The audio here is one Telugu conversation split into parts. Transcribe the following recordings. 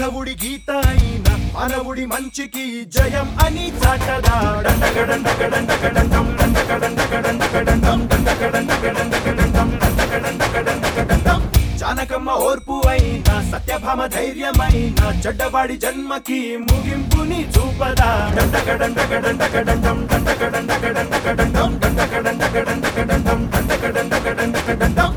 మాధవుడి గీత అయిన మానవుడి మంచికి జయం అని చాటదా డండగడండగడండగడండం డండగడండగడండగడండం డండగడండగడండగడండం డండగడండగడండగడండం జానకమ్మ ఓర్పు అయిన సత్యభామ ధైర్యమైన చెడ్డవాడి జన్మకి ముగింపుని చూపదా డండగడండగడండగడండం డండగడండగడండగడండం డండగడండగడండగడండం డండగడండగడండగడండం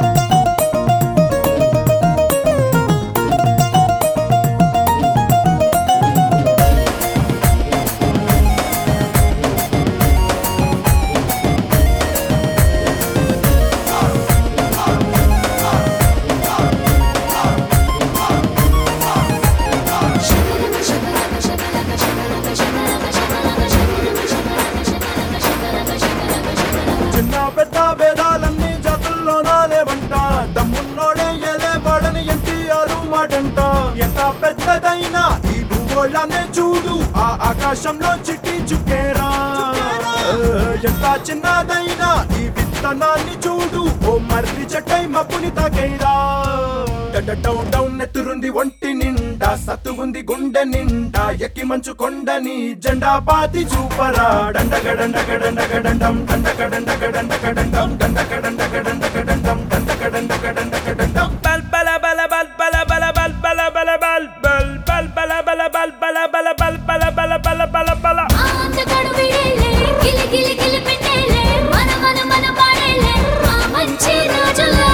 చిన్న పెద్ద భేదాలన్నీ జాతుల్లో నాలేవంట దమ్మున్నోడే ఎలేవాడని ఎన్టీఆర్ మాటంట ఎంత పెద్దదైనా ఈ భూగోళాన్ని చూడు ఆ ఆకాశంలో చిట్టి చుక్కేరా ఎంత చిన్నదైనా ఈ విత్తనాన్ని చూడు ఓ మర్రి చెట్టై మబ్బుని తాకేరా డౌన్ డౌన్ నెత్తురుంది ఒంటి నిండా సత్తు ఉంది గుండె నిండా ఎక్కి మంచు కొండని జెండా పాతి చూపరా డండగడండగడండగడండం డండగడండగడండగడండం డండగడండగడండగడండం డండగడండగడండగడండం bal bala bala bal bala bala bal bala bala bal bal bal bala bala bal bala bala bal bala bala bala bala bala ఆంతకడు విడేలే గిలి గిలి గిలి పెట్టేలే మన మన మన పాడేలే మా మంచి రోజులే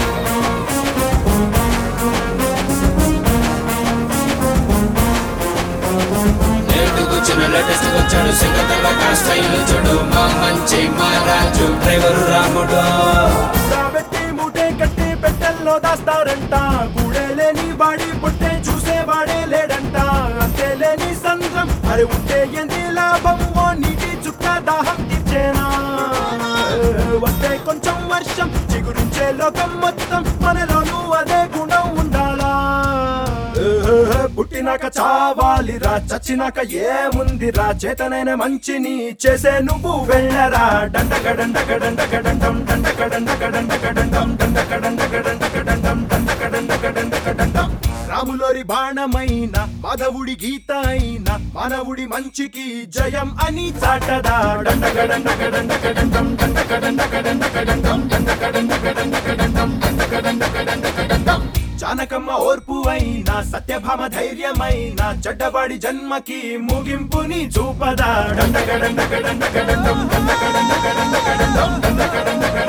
లేటుకొచ్చిన లేటెస్ట్ వచ్చాడు సింగతల స్టైల్ చూడు మా మంచి మహారాజు డ్రైవరు రాముడు పెట్టి మూటే కట్టి పెట్టెల్లో దాస్తారంట గూడే లేని వాడి పుట్టే చూసేవాడే లేడంట అంతే లేని సంద్రం అరే ఉంటే ఎంది లాభం ఓ నీటి చుక్క దాహం తీర్చేనా వస్తే కొంచెం వర్షం చిగురించే లోకం మొత్తం మనలోనూ అదే గుణం ఉండాలా పుట్టినాక చావాలిరా చచ్చినాక ఏముందిరా చేతనైన మంచిని చేసే నువ్వు వెళ్ళరా డండగడండగడండగడండం డండగడండగడండగడండం డండగడండగడండగడండం డండగడండగడండగడండం రాములోరి బాణమైన మాధవుడి గీత అయిన మానవుడి మంచికి జయం అని చాటదా డండగడండగడండగడండం డండగడండగడండగడండం డండగడండగడండగడండం డండగడండగడండగడండం జానకమ్మ ఓర్పు అయిన సత్యభామ ధైర్యమైన చెడ్డవాడి జన్మకి ముగింపుని చూపదా డండగడండగడండగడండం డండగడండగడండగడండం డండగడండగడండగడండం